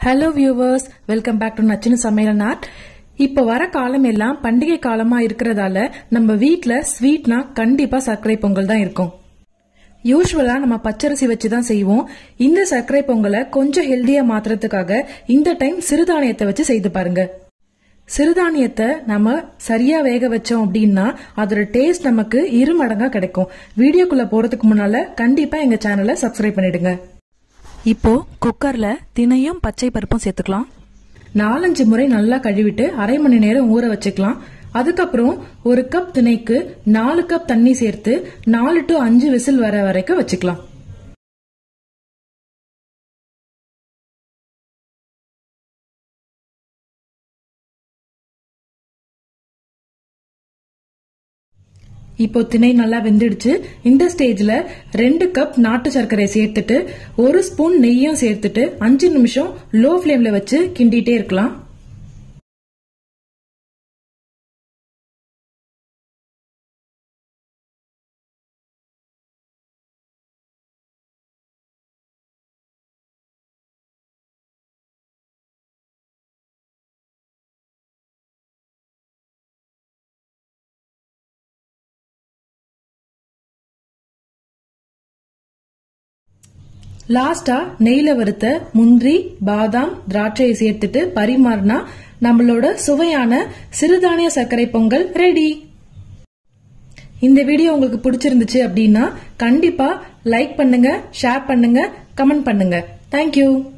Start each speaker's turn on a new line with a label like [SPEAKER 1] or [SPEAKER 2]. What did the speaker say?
[SPEAKER 1] hello viewers welcome back to நச்சின சமையல் நாட் இப்ப வர காலம் எல்லாம் பண்டிகை காலமா இருக்கிறதால நம்ம வீட்ல ஸ்வீட்னா கண்டிப்பா சர்க்கரை பொங்கல் தான் இருக்கும் யூஸ்வலா நம்ம பச்சரிசி வச்சு தான் செய்வோம் இந்த சர்க்கரை பொங்கலை கொஞ்சம் ஹெல்தியா மாத்துறதுக்காக இந்த டைம் சிறுதானியத்தை வச்சு செய்து பாருங்க சிறுதானியத்தை நம்ம சரியா வேக வச்சோம் அப்படின்னா அதோட டேஸ்ட் நமக்கு இரு மடங்கா கிடைக்கும் வீடியோக்குள்ள போறதுக்கு முன்னால கண்டிப்பா எங்க சேனலை சப்ஸ்கிரைப் பண்ணிடுங்க இப்போ குக்கர்ல தினையும் பச்சை பருப்பும் சேர்த்துக்கலாம் நாலஞ்சு முறை நல்லா கழுவிட்டு அரை மணி நேரம் ஊற வச்சுக்கலாம் அதுக்கப்புறம் ஒரு கப் திணைக்கு நாலு கப் தண்ணி சேர்த்து நாலு டு அஞ்சு விசில் வர வரைக்கும் வச்சுக்கலாம் இப்போ திணை நல்லா வெந்துடுச்சு இந்த ஸ்டேஜ்ல ரெண்டு கப் நாட்டு சர்க்கரை சேர்த்துட்டு ஒரு ஸ்பூன் நெய்யும் சேர்த்துட்டு அஞ்சு நிமிஷம் லோ ஃப்ளேம்ல வச்சு கிண்டிட்டே இருக்கலாம் லாஸ்டா நெய்ல வறுத்த முந்திரி பாதாம் திராட்சையை சேர்த்துட்டு பரிமாறினா நம்மளோட சுவையான சிறுதானிய சர்க்கரை பொங்கல் ரெடி இந்த வீடியோ உங்களுக்கு பிடிச்சிருந்துச்சு அப்படின்னா கண்டிப்பா லைக் பண்ணுங்க ஷேர் பண்ணுங்க கமெண்ட் பண்ணுங்க தேங்க்யூ